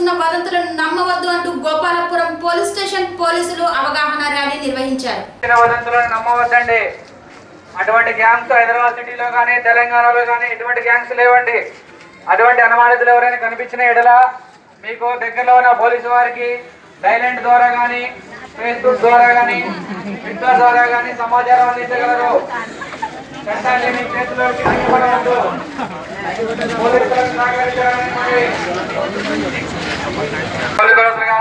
వస్తున్న వదంతులను నమ్మవద్దు అంటూ Gopalapuram police station పోలీసులు అవగాహన ర్యాలీ నిర్వహించారు ఇచ్చిన వదంతులను నమ్మవద్దండి అటువంటి గ్యాంగ్స్ హైదరాబాద్ సిటీలో కానీ తెలంగాణలో కానీ ఎటువంటి గ్యాంగ్స్ లేవండి అటువంటి అనుమానితులు ఎవరైనా కనిపించిన ఎడల మీకు దగ్గరలో ఉన్న పోలీసు వారికి డైలెంట్ ద్వారా కానీ ఫేస్బుక్ ద్వారా కానీ ట్విట్టర్ ద్వారా కానీ సమాచారం అందించగలరు చట్టాన్ని మీ చేతిలోకి తీసుకోవద్దు. పోలీసులకు సహకరించాలని మరి పోలీసులుగా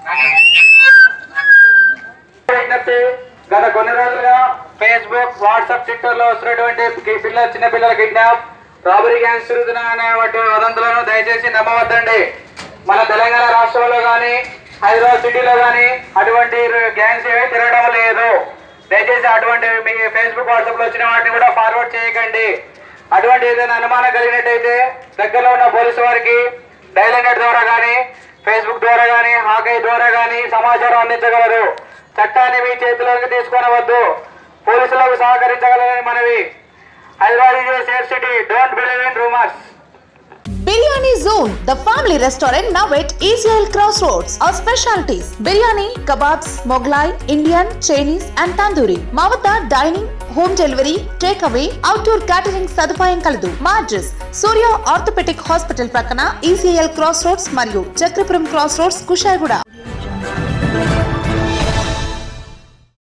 విజ్ఞప్తి గత కొన్ని రోజులుగా ఫేస్బుక్ వాట్సాప్ ట్విట్టర్ లో వస్తున్నటువంటి కి- పిల్లల చిన్న పిల్లల కిడ్నాప్ రాబరీ గ్యాంగ్స్ తిరుగుతున్నాయనే వాటి వదంతులను దయచేసి నమ్మవద్దండి మన తెలంగాణ రాష్ట్రంలో కానీ హైదరాబాద్ సిటీలో కానీ అటువంటి గ్యాంగ్స్ ఏమీ తిరగడం లేదు దయచేసి అటువంటి మీ ఫేస్బుక్ వాట్సాప్ లో వచ్చిన వాటిని కూడా ఫార్వర్డ్ చేయకండి అటువంటి ఏదైనా అనుమానం కలిగినట్టయితే దగ్గరలో ఉన్న పోలీసు వారికి డైల్ నెట్ ద్వారా కానీ ఫేస్బుక్ ద్వారా కానీ హాకై ద్వారా కానీ సమాచారం అందించగలరు చట్టాన్ని మీ చేతిలోకి తీసుకొనవద్దు పోలీసులకు సహకరించగలరని మనవి Hyderabad is safe city don't believe in rumours biryani zone the family restaurant now at ECL cross roads our specialities biryani kebabs Mughlai Indian Chinese and tandoori మా వద్ద dining home delivery take away outdoor catering సదుపాయం కలదు మా అడ్రస్ సూర్య ఆర్థోపెటిక్ హాస్పిటల్ ప్రక్కన ECL cross roads మరియు Chakrapuram cross roads Kushaiguda